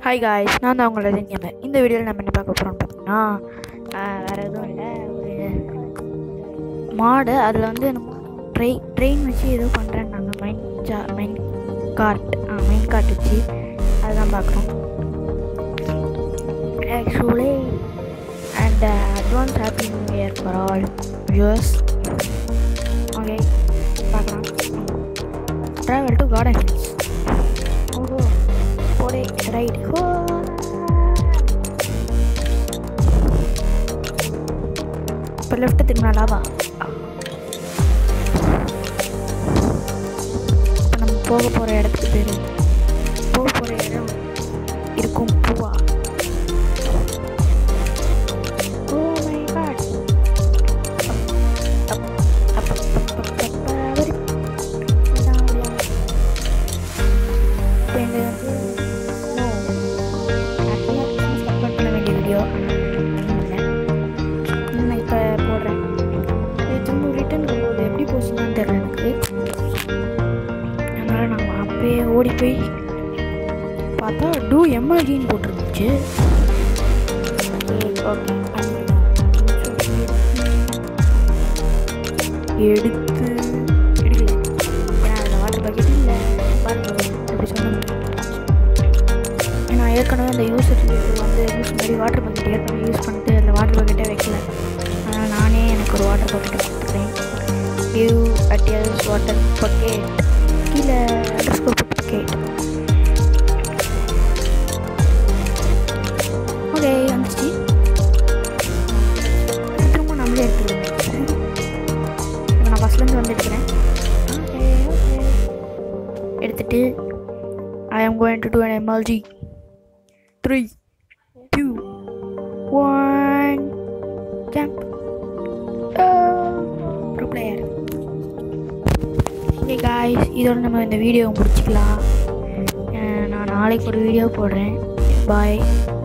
Hi guys நான் தான் உங்களோட கேமர் இந்த வீடியோவில் நம்ம என்ன பார்க்க போகிறோம்னு பார்த்தீங்கன்னா ஆஹ், வேறு எதுவும் இல்லை ஒரு மாடு அதில் வந்து ட்ரெயின் ட்ரெயின் வச்சு ஏதோ பண்ணுறேன்னாங்க மைன் ஜா மைன் கார்ட் ஆ மைன் கார்ட் வச்சு அதுதான் பார்க்குறோம் actually and advance happy new year for all viewers okay பார்க்கலாம் ட்ராவல் டு கார்டன் ஹில்ஸ் ஓஹோ போடே ரைட் ஹோ இப்போ லெஃப்ட் திரும்பினா லாவா இப்போ நம்ம போக போகிற இடத்துக்கு பேர் போக போகிற இடம் இருக்கும் பூவா ஓ மை காட் இப்போ இந்த வந்து no. Actually, business upload பண்ண வேண்டிய வீடியோ நான் இப்போ போடுறேன் இது திரும்ப ரிட்டன் வரும்போது எப்படி போச்சுன்னு தெரியல எனக்கு அதனால் நான் அப்பயே ஓடி போய் பார்த்தா டூ எம்எல்ஜின்னு போட்டிருந்துச்சு ஓகே எடுத்து எடுக்கல ஏன்னா அதில் வாட்டர் பக்கெட் இல்லை பாருங்க எப்படி சொன்னேன் நான் ஏற்கனவே அந்த யூசர் வந்து யூஸ் மாதிரி வாட்டர் பக்கெட் ஏற்கனவே யூஸ் பண்ணிட்டு அந்த வாட்டர் பக்கெட்டே வைக்கல அதனால் நானே எனக்கு ஒரு வாட்டர் பக்கெட் கொடுத்துக்கிறேன் கிவ் அட்டியல்ஸ் வாட்டர் பக்கெட் கீழே அட்ரஸ் பக்கெட் ஓகே வந்துச்சு திரும்ப நம்மளே எடுத்துருவோம் இப்போ நான் ஃபஸ்ட்லேருந்து வந்துருக்கிறேன் ஓகே ஓகே எடுத்துட்டு I am going to do an MLG three two one jump bro player okay guys இதோட நம்ம இந்த வீடியோவை முடிச்சுக்கலாம் அஹ் நான் நாளைக்கு ஒரு வீடியோ போடுறேன் பாய்